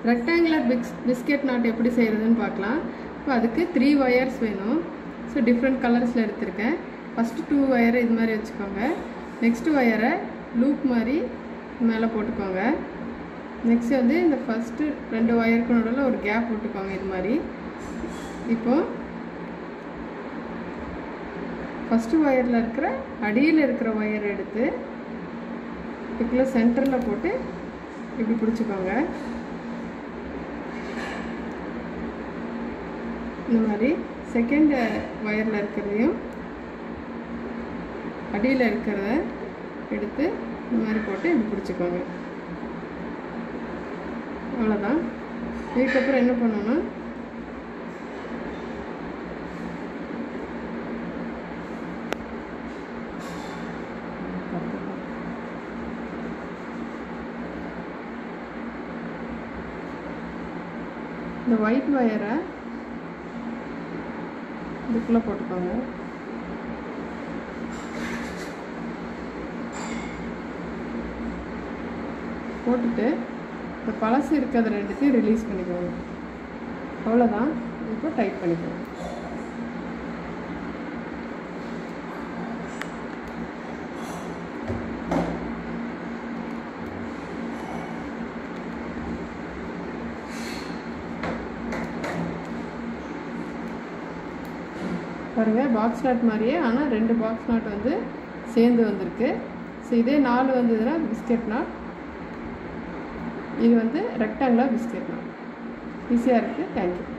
rectangular fix biscuit not எப்படி செய்கிறதுன்னு பார்க்கலாம் இப்போ அதுக்கு த்ரீ ஒயர்ஸ் வேணும் ஸோ டிஃப்ரெண்ட் கலர்ஸில் எடுத்திருக்கேன் ஃபஸ்ட்டு டூ ஒயரை இது மாதிரி வச்சுக்கோங்க நெக்ஸ்ட்டு ஒயரை லூப் மாதிரி மேலே போட்டுக்கோங்க நெக்ஸ்ட் வந்து இந்த ஃபஸ்ட்டு ரெண்டு ஒயருக்கு நடுவில் ஒரு கேப் விட்டுக்கோங்க இது மாதிரி இப்போ ஃபஸ்ட்டு ஒயரில் இருக்கிற அடியில் இருக்கிற ஒயர் எடுத்து இதுக்குள்ளே சென்டரில் போட்டு இப்படி பிடிச்சிக்கோங்க இந்த மாதிரி செகண்ட் ஒயரில் இருக்கிறதையும் அடியில் இருக்கிறத எடுத்து இந்த மாதிரி போட்டு இப்படி பிடிச்சிக்கோங்க அவ்வளோதான் இதுக்கப்புறம் என்ன பண்ணணும்னா இந்த ஒயிட் ஒயரை இதுக்குள்ளே போட்டுக்கோங்க போட்டுட்டு இந்த பழசு இருக்கிறத ரெண்டுத்தையும் ரிலீஸ் பண்ணிக்கோங்க அவ்வளோதான் இப்போ டைட் பண்ணிக்கோங்க பாருங்கள் பாக்ஸ் நாட் மாதிரியே ஆனால் ரெண்டு பாக்ஸ் நாட் வந்து சேர்ந்து வந்திருக்கு ஸோ இதே நாலு வந்ததுன்னா பிஸ்கெட் நாட் இது வந்து ரெக்டாங்குலர் பிஸ்கெட் நாட் ஈஸியாக இருக்குது தேங்க்யூ